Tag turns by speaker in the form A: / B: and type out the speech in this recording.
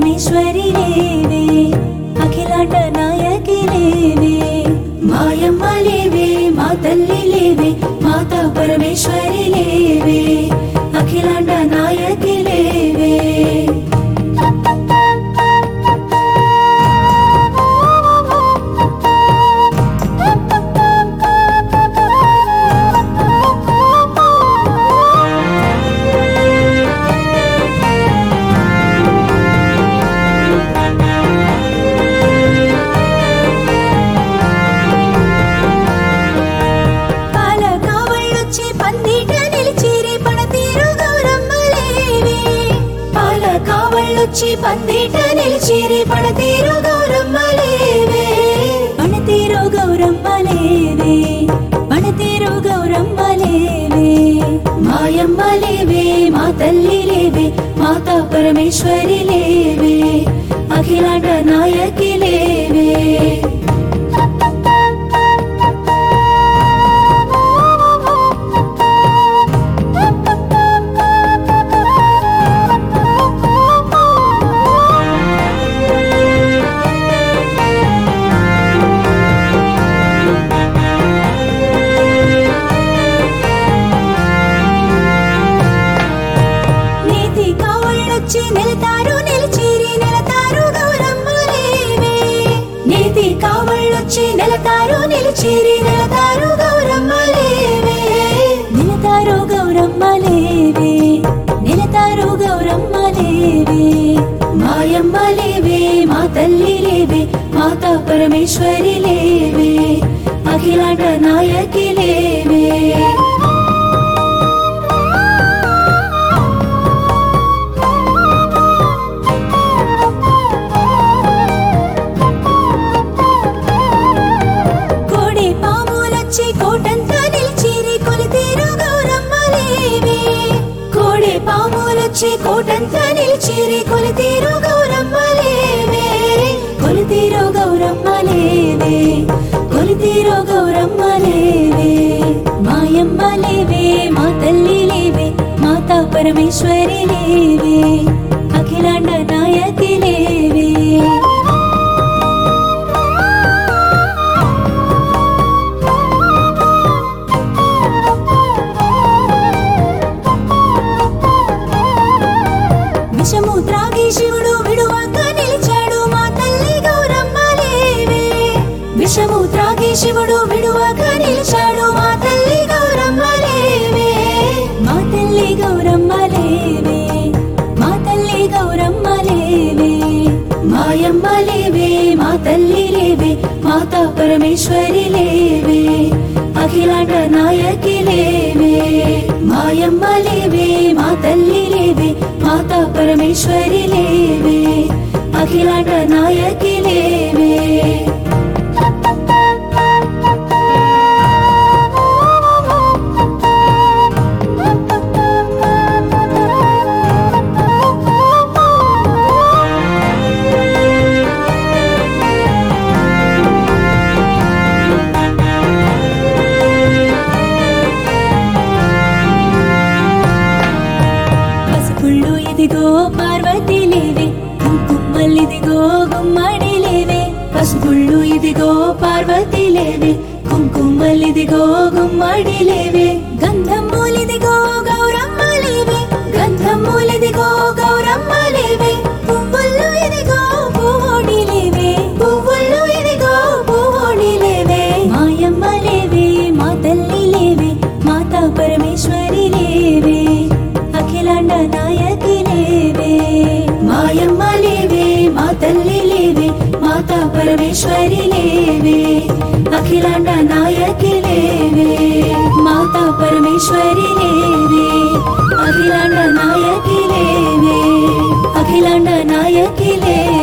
A: పరమేశ్వరి లేవే అఖిలాండ నాయకి లేవే మాయమ్మ లేవే మా తల్లి లేవే మాతా పరమేశ్వరి లేవే అఖిలాండ నాయకి లేవే పాల కావళ్ళొచ్చి పందిట నిలిచిరి పడతీరు గౌరమ్మలేవే పాల కావళ్ళొచ్చి పందిట నిలిచిరి పడతీరు గౌరమ్మలేవే పణతీరు గౌరమ్మలేవే పణతీరు గౌరమ్మలేవే మాయమ్మలేవే మా తల్లి లేవే మాతా పరమేశ్వరి లేవే అఖిలాండ నాయకి లేవే నీతి కావళ్ళొచ్చి నిలతారు నిలిచిరి నిలతారు గౌరమ్మలేవే నీతి కావళ్ళొచ్చి నిలతారు నిలిచిరి నిలతారు గౌరమ్మలేవే నిలతారు గౌరమ్మలేవే నిలతారు గౌరమ్మలేవే మాయమ్మలేవే మా తల్లి లేవే మాతా పరమేశ్వరి లేవే అఖిలాండ నాయకి లేవే కోడి పాములొచ్చి కోటంతా నిలిచిరి కొలితీరు గౌరమ్మలేవే కోడి పాములొచ్చి కోటంతా నిలిచిరి కొలితీరు గౌరమ్మలేవే కొలితీరు గౌరమ్మలేవే కొలితీరు గౌరమ్మలేవే మాయమ్మలేవే మా తల్లి లేవే మాతా పరమేశ్వరి లేవే అఖిలాండ నాయకి లేవే విషము త్రాగి శివుడు విడువక నిలిచాడు మా తల్లి గౌరమ్మ లేవే విషము త్రాగి శివుడు విడువక నిలిచాడు మా తల్లి గౌరమ్మ లేవే మా తల్లి గౌరమ్మ లేవే మా తల్లి గౌరమ్మ లేవే మాయమ్మ లేవే మా తల్లి లేవే మాతా పరమేశ్వరి లేవే అఖిలాండ నాయకి లేవే మాయమ్మ లేవే మా తల్లి లేవే మాతా పరమేశ్వరి లేవే అఖిలాండ నాయకి లేవే పసుపుళ్ళు ఇదిగో పార్వతి లేవే కుంకుమల్లిదిగో గుమ్మడి లేవే పసుపుళ్ళు ఇదిగో పార్వతి లేవే కుంకుమల్లిదిగో గుమ్మడి లేవే గంధమూలిదిగో గౌరమ్మ లేవే గంధమూలిదిగో గౌరమ్మ లేవే పువ్వుల్లో ఇదిగో పువ్వుడి లేవే పువ్వుల్లో ఇదిగో పువ్వుడి లేవే మాయమ్మ లేవే మా తల్లి లేవే మాతా పరమేశ్వరి లేవే అఖిలాండ నాయకి లేవే మాయమ్మ లేవే మా తల్లి లేవే మాతా పరమేశ్వరి లేవే అఖిలాండ నాయకి లేవే మాతా పరమేశ్వరి లేవే అఖిలాండ నాయకి లేవే అఖిలాండ నాయకి లేవే